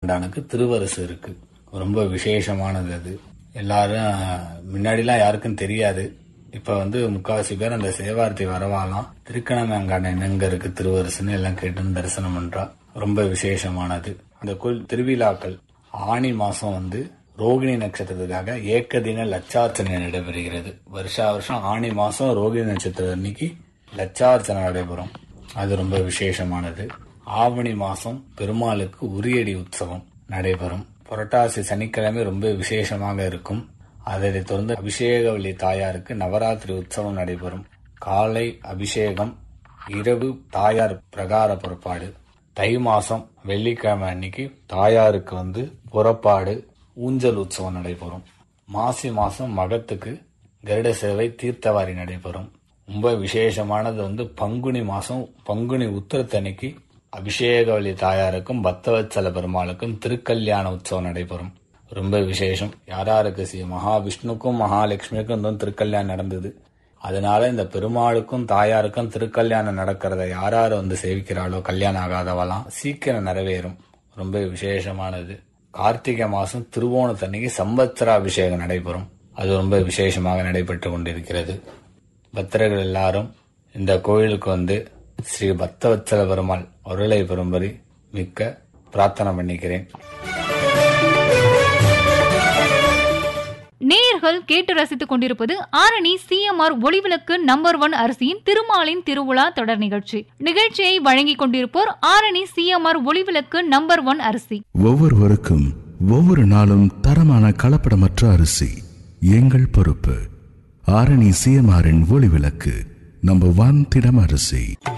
ஆண்டானுக்கு திருவரசு இருக்கு ரொம்ப விசேஷமானது அது எல்லாரும் முன்னாடிலாம் யாருக்கும் தெரியாது இப்ப வந்து முக்காவாசி பேர் அந்த சேவார்த்தி வரவாலாம் திருக்கணமங்காண்டன் எங்க இருக்கு திருவரசுன்னு எல்லாம் கேட்டு தரிசனம் பண்றா ரொம்ப விசேஷமானது அந்த கோயில் திருவிழாக்கள் ஆணி மாசம் வந்து ரோகிணி நட்சத்திரத்துக்காக ஏக்கதின லட்சார்ச்சனை நடைபெறுகிறது வருஷா வருஷம் ஆணி மாசம் ரோகிணி நட்சத்திரம் அன்னைக்கு லட்சார்ச்சனை நடைபெறும் அது ரொம்ப விசேஷமானது ஆவணி மாசம் பெருமாளுக்கு உரியடி உற்சவம் நடைபெறும் புரட்டாசி சனிக்கிழமை ரொம்ப விசேஷமாக இருக்கும் அதனைத் தொடர்ந்து அபிஷேகவல்லி தாயாருக்கு நவராத்திரி உற்சவம் நடைபெறும் காலை அபிஷேகம் இரவு தாயார் பிரகார புறப்பாடு தை மாசம் வெள்ளிக்கிழமை அன்னைக்கு தாயாருக்கு வந்து புறப்பாடு ஊஞ்சல் உற்சவம் நடைபெறும் மாசி மாசம் மகத்துக்கு கருட சேவை தீர்த்தவாரி நடைபெறும் ரொம்ப விசேஷமானது வந்து பங்குனி மாசம் பங்குனி உத்திரத்தன்னைக்கு அபிஷேகவல்லி தாயாருக்கும் பக்தவத்சல பெருமாளுக்கும் திருக்கல்யாண உற்சவம் நடைபெறும் ரொம்ப விசேஷம் யாராருக்கு ஸ்ரீ மகாவிஷ்ணுக்கும் மகாலட்சுமிக்கும் தான் திருக்கல்யாணம் நடந்தது அதனால இந்த பெருமாளுக்கும் தாயாருக்கும் திருக்கல்யாணம் நடக்கிறத யார் யார் வந்து சேவிக்கிறாளோ கல்யாணம் ஆகாதவெல்லாம் சீக்கிரம் நிறைவேறும் ரொம்ப விசேஷமானது கார்த்திகை மாசம் திருவோணத்தன்னைக்கு சம்பத்சராபிஷேகம் நடைபெறும் அது ரொம்ப விசேஷமாக நடைபெற்று கொண்டிருக்கிறது பக்தர்கள் எல்லாரும் இந்த கோயிலுக்கு வந்து ஸ்ரீ பக்தவத்சல பெருமாள் அருளை பெறும்படி மிக்க பிரார்த்தனை பண்ணிக்கிறேன் நேயர்கள் கேட்டு ரசித்துக் கொண்டிருப்பது Arani CMR Olivilakku number one அரிசியின் திருமாலின் திருவிழா தொடர் நிகழ்ச்சி நிகழ்ச்சியை வழங்கிக் கொண்டிருப்போர் Arani CMR Olivilakku number one அரிசி ஒவ்வொருவருக்கும் ஒவ்வொரு நாளும் தரமான கலப்படமற்ற அரிசி எங்கள் பொறுப்பு ஆரணி சிஎம்ஆரின் ஒளிவிளக்கு நம்பர் ஒன் திடம் அரிசி